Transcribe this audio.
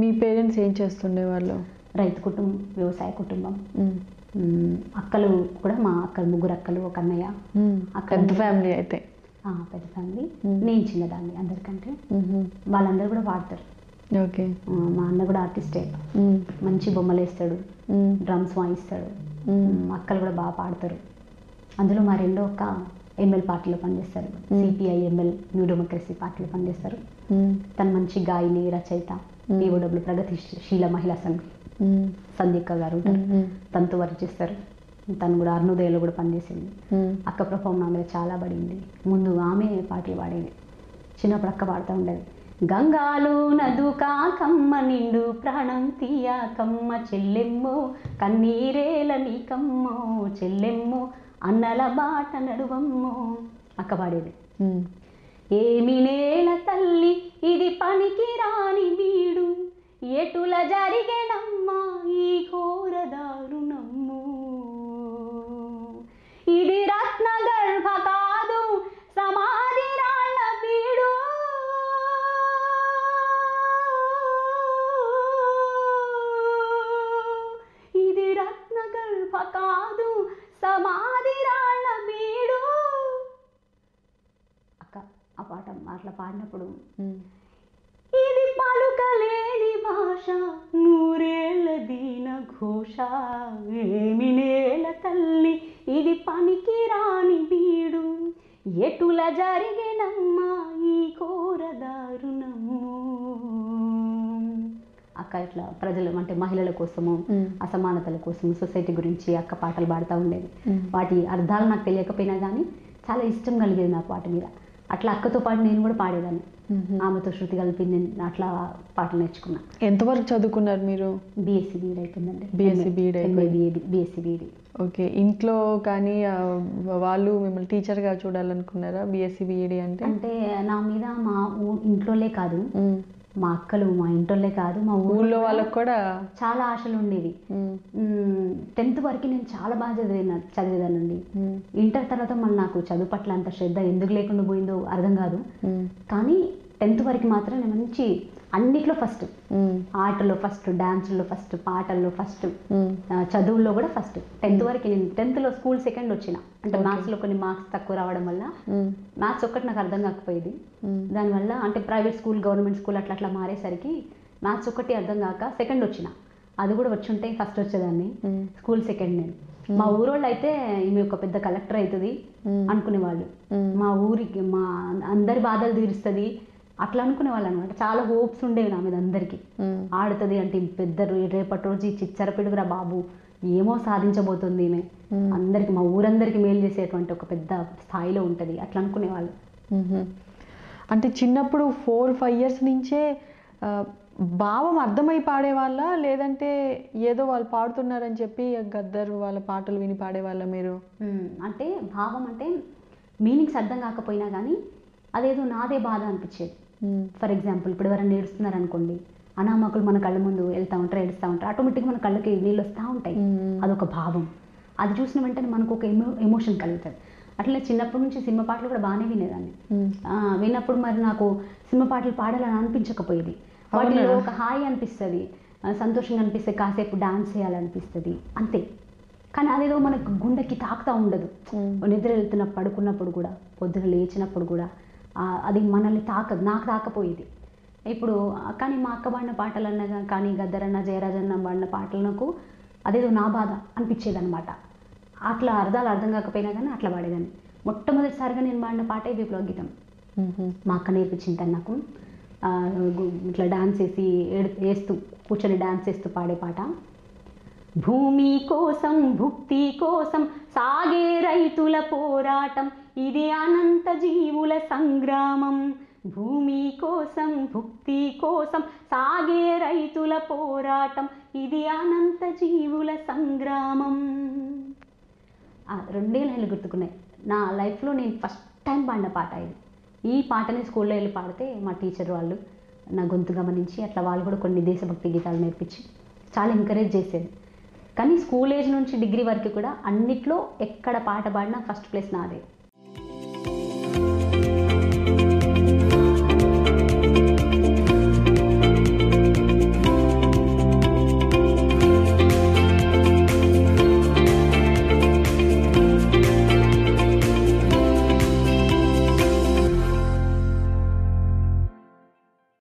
Parents ఏం చేస్తుండే వాళ్ళు రైతు కుటుంబం వ్యవసాయ కుటుంబం మ్మ్. అక్కలు కూడా మా అక్కలు ముగ్గురు అక్కలు ఒక అన్నయ్య అక్కడ పెద్ద ఫ్యామిలీ అయితే ఆ, పెద్ద ఫ్యామిలీ మ్మ్. నేను చిన్నదాన్ని అందరికంటే వాళ్ళందరూ కూడా వాడతారు ఓకే ఆ, మా అన్న కూడా ఆర్టిస్టే మంచి బొమ్మలు వేస్తాడు డ్రమ్స్ వాయిస్తాడు మ్మ్. అక్కలు కూడా బాగా పాడతారు అందులో మా రెండో ఒక్క ఎంఎల్ పార్టీలో పనిచేస్తారు సిపిఐ ఎంఎల్ న్యూ డెమోక్రసీ పార్టీలో పనిచేస్తారు తను మంచి గాయని రచయిత మ్మ్. ఈఓడబ్ల్యూ ప్రగతిశీల మహిళా సంఘం సంధ్యక్క గారు ఉంటారు తనతో వర్క్ చేస్తారు తను కూడా అరుణోదయలో కూడా పనిచేసింది అక్క ప్రభావం నా మీద చాలా పడింది ముందు ఆమె పాటలు పాడేది చిన్నప్పుడు అక్క పాడుతూ ఉండేది గంగాలు నదుకా కమ్మ నిండు ప్రాణం తీయ కమ్మ చెల్లెమ్మో కన్నీరేల నీకమ్మో చెల్లెమ్మో అన్నల బాట నడువమ్మో అక్క పాడేది ఏమి నేల తల్లి ఇది పనికి రాని వీడు ఎటుల జరిగెనమ్మా ఈ ఘోర దారుణమ్ము ఇది రత్న గర్భ కాదు సమాధి రాళ్ళ వీడు ఇది రత్న గర్భ కాదు సమాధి రాళ్ళ వీడు అక్క ఆ పాట అట్లా పాడినప్పుడు ఇది పలుకలేని భాష నూరేళ్ల దీన ఘోష ఏమి నేల తల్లి ఇది పనికి రాని వీడు ఎటుల జరిగెనమ్మా ఈ ఘోర దారుణము అక్క ఇట్లా ప్రజలు అంటే మహిళల కోసము మ్మ్. అసమానతల కోసం సొసైటీ గురించి అక్క పాటలు పాడుతూ ఉండేది మ్మ్. వాటి అర్థాలు నాకు తెలియకపోయినా కానీ చాలా ఇష్టం కలిగేది నాకు వాటి మీద అట్లా అక్కతో పాటు నేను కూడా పాడేదాన్ని ఆమెతో శృతి కలిపి నేను అట్లా పాటలు నేర్చుకున్నా ఎంతవరకు చదువుకున్నారు మీరు బీఎస్సీ బీఈడి అయిపోయిందండి BSc BEd అయిపోయింది. బీఎస్సీ బీఈడి ఓకే ఇంట్లో కానీ ఆ, వాళ్ళు మిమ్మల్ని టీచర్గా చూడాలనుకున్నారా బీఎస్సీ బీఈడి అంటే అంటే నా మీద మా ఊ- ఇంట్లోనే కాదు మ్మ్. మా అక్కలు మా ఇంట్లోనే కాదు మా ఊళ్ళో ఊళ్ళో కూడా వాళ్ళకు కూడా చాలా ఆశలు ఉండేవి మ్మ్. టెన్త్ వరకు నేను చాలా బాగా చదివిన చదివేదానండి మ్మ్. ఇంటర్ తర్వాత మళ్ళీ నాకు చదువు పట్ల అంత శ్రద్ధ ఎందుకు లేకుండా పోయిందో అర్థం కాదు మ్మ్. కానీ టెన్త్ వరకు మాత్రం నేను మంచి అన్నిట్లో ఫస్ట్ మ్మ్. ఆటలో ఫస్ట్ డాన్స్లో ఫస్ట్ పాటల్లో ఫస్ట్ మ్మ్. చదువుల్లో కూడా ఫస్ట్ టెన్త్ వరకు నేను టెన్త్లో స్కూల్ సెకండ్ వచ్చిన అంటే Okay. మ్యాథ్స్లో కొన్ని మార్క్స్ తక్కువ రావడం వల్ల మ్మ్. మ్యాథ్స్ ఒక్కటి నాకు అర్థం కాకపోయేది మ్మ్. దానివల్ల అంటే ప్రైవేట్ స్కూల్ గవర్నమెంట్ స్కూల్ అట్లా అట్లా మారేసరికి మ్యాథ్స్ ఒక్కటి అర్థం కాక సెకండ్ వచ్చిన అది కూడా వచ్చి ఉంటే ఫస్ట్ వచ్చేదాన్ని మ్మ్. స్కూల్ సెకండ్ నేను మా ఊరోళ్ళు అయితే ఈమె ఒక పెద్ద కలెక్టర్ అవుతుంది మ్మ్. అనుకునేవాళ్ళు మ్మ్. మా ఊరికి మా అందరి బాధలు తీరుస్తుంది అట్లా అనుకునేవాళ్ళు అనమాట చాలా హోప్స్ ఉండేవి నా మీద అందరికీ మ్మ్. ఆడుతుంది అంటే ఈ పెద్ద రో- రేపటి రోజు ఈ చిచ్చర పిడుగురా బాబు ఏమో సాధించబోతుంది ఈమె మ్మ్. అందరికి మా ఊరందరికి మేలు చేసేటువంటి ఒక పెద్ద స్థాయిలో ఉంటుంది అట్లా అనుకునేవాళ్ళు మ్మ్. అంటే చిన్నప్పుడు ఫోర్ ఫైవ్ ఇయర్స్ నుంచే ఆ, భావం అర్థమై పాడేవాళ్ళ లేదంటే ఏదో వాళ్ళు పాడుతున్నారని చెప్పి గద్దర్ వాళ్ళ పాటలు విని పాడేవాళ్ళ మీరు మ్మ్. అంటే భావం అంటే మీనింగ్స్ అర్థం కాకపోయినా కానీ అదేదో నాదే బాధ అనిపించేది మ్మ్. ఫర్ ఎగ్జాంపుల్ ఇప్పుడు ఎవరైనా ఏడుస్తున్నారు అనుకోండి అనామకులు మన కళ్ళ ముందు వెళ్తూ ఉంటారు ఏడుస్తూ ఉంటారు ఆటోమేటిక్గా మన కళ్ళకి నీళ్ళు వస్తూ ఉంటాయి మ్మ్. అదొక భావం అది చూసిన వెంటనే మనకు ఒక ఎమో ఎమోషన్ కలుగుతుంది అట్లనే చిన్నప్పటి నుంచి సినిమా పాటలు కూడా బాగానే వినేదాన్ని మ్మ్. ఆ, విన్నప్పుడు మరి నాకు సినిమా పాటలు పాడాలని అనిపించకపోయేది వాటిలో అవునా? ఒక హాయి అనిపిస్తుంది ఆ, సంతోషంగా అనిపిస్తే కాసేపు డాన్స్ చేయాలనిపిస్తుంది అంతే కానీ అదేదో మనకు గుండెకి తాకుతూ ఉండదు మ్మ్. నిద్ర వెళ్తున్న పడుకున్నప్పుడు కూడా పొద్దున లేచినప్పుడు కూడా ఆ, అది మనల్ని తాకదు నాకు తాకపోయేది ఇప్పుడు ఆ, కానీ మా అక్క పాడిన పాటలన్నా కానీ గద్దరన్న జయరాజన్న పాడిన పాటలకు అదేదో నా బాధ అనిపించేది అనమాట అట్లా అర్థాలు అర్థం కాకపోయినా కానీ అట్లా పాడేదాన్ని మొట్టమొదటిసారిగా నేను పాడిన పాటే విప్లవ గీతం మ్మ్. మా అక్క నేర్పించింది తను నాకు ఆ, గు- ఇట్లా డాన్స్ వేసి ఏడు వేస్తూ కూర్చొని డాన్స్ వేస్తూ పాడే పాట భూమి కోసం భుక్తి కోసం సాగే రైతుల పోరాటం ఇది అనంత జీవుల సంగ్రామం భూమి కోసం భుక్తి కోసం సాగే రైతుల పోరాటం ఇది అనంత జీవుల సంగ్రామం ఆ రెండే లైన్లు గుర్తుకున్నాయి నా లైఫ్లో నేను ఫస్ట్ టైం పాడిన పాట ఇది ఈ పాటని స్కూల్లో వెళ్ళి పాడితే మా టీచర్ వాళ్ళు నా గొంతు గమనించి అట్లా వాళ్ళు కూడా కొన్ని దేశభక్తి గీతాలు నేర్పించి చాలా ఎంకరేజ్ చేసేది కానీ స్కూల్ ఏజ్ నుంచి డిగ్రీ వరకు కూడా అన్నిట్లో ఎక్కడ పాట పాడినా ఫస్ట్ ప్లేస్ నాదే